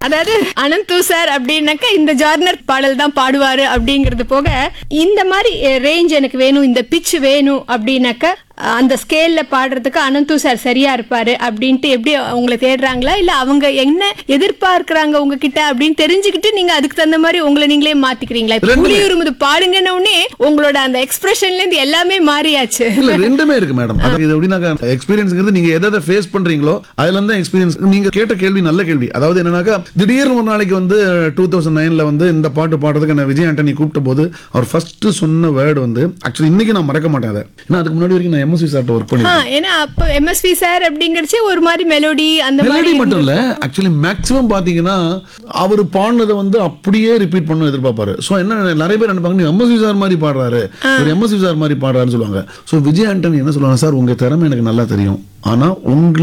அதாவது அனந்து சார் அப்படின்னாக்க இந்த ஜார்னர் பாடல் தான் பாடுவாரு அப்படிங்கிறது போக இந்த மாதிரி ரேஞ்ச் எனக்கு வேணும் இந்த பிச் வேணும் அப்படின்னாக்க அஹ், அந்த ஸ்கேல்ல பாடுறதுக்கு அனந்து சார் சரியா இருப்பாரு அப்படின்ட்டு எப்படி உங்களை தேடுறாங்களா இல்ல அவங்க என்ன எதிர்பார்க்கறாங்க உங்ககிட்ட அப்படின்னு தெரிஞ்சுக்கிட்டு நீங்க அதுக்கு தகுந்த மாதிரி உங்களை நீங்களே மாத்திக்கிறீங்களா இப்ப ரெண்டுமே. புலியுருமுது பாடுங்கன்ன உடனே உங்களோட அந்த எக்ஸ்பிரஷன்ல இருந்து எல்லாமே மாறியாச்சு இல்ல ரெண்டுமே இருக்கு மேடம் அது இது எப்படின்னாக்கா எக்ஸ்பீரியன்ஸ்ங்கிறது நீங்க எதை ஃபேஸ் பண்றீங்களோ அதுல இருந்து எக்ஸ்பீரியன்ஸ் நீங்க கேட்ட கேள்வி நல்ல கேள்வி அதாவது என்னன்னாக்கா திடீர்னு ஒரு நாளைக்கு வந்து டூ தௌசண்ட் நைன்ல வந்து இந்த பாட்டு பாடுறதுக்கு என்ன விஜய் ஆண்டனி கூப்பிட்ட போது அவர் ஃபர்ஸ்ட் சொன்ன வேர்டு வந்து ஆக்சுவலி இன்னைக்கு நான் மறக்க மாட்டேன் அதை ஏன்னா அதுக்கு முன்னாடி வரைக்கும் நான் எம்எஸ்சி சார்ட்ட ஒர்க் ஆ, பண்ணிருக்கேன் ஏன்னா அப்ப எம்எஸ்வி சார் அப்படிங்கறச்சே ஒரு மாதிரி மெலோடி அந்த மெலடி மாதிரி மட்டும் இல்ல ஆக்சுவலி மேக்ஸிமம் பாத்தீங்கன்னா அவர் பாடினதை வந்து அப்படியே ரிப்பீட் பண்ண எதிர்பார்ப்பாரு சோ என்ன நிறைய பேர் நினைப்பாங்க நீ எம்எஸ்வி சார் மாதிரி பாடுறாரு ஒரு எம்எஸ்வி சார் மாதிரி பாடுறாருன்னு சொல்லுவாங்க சோ விஜய் ஆண்டனி என்ன சொல்லுவாங்க சார் உங்க திறமை எனக்கு நல்லா தெரியும் ஆனா உங்களுக்கு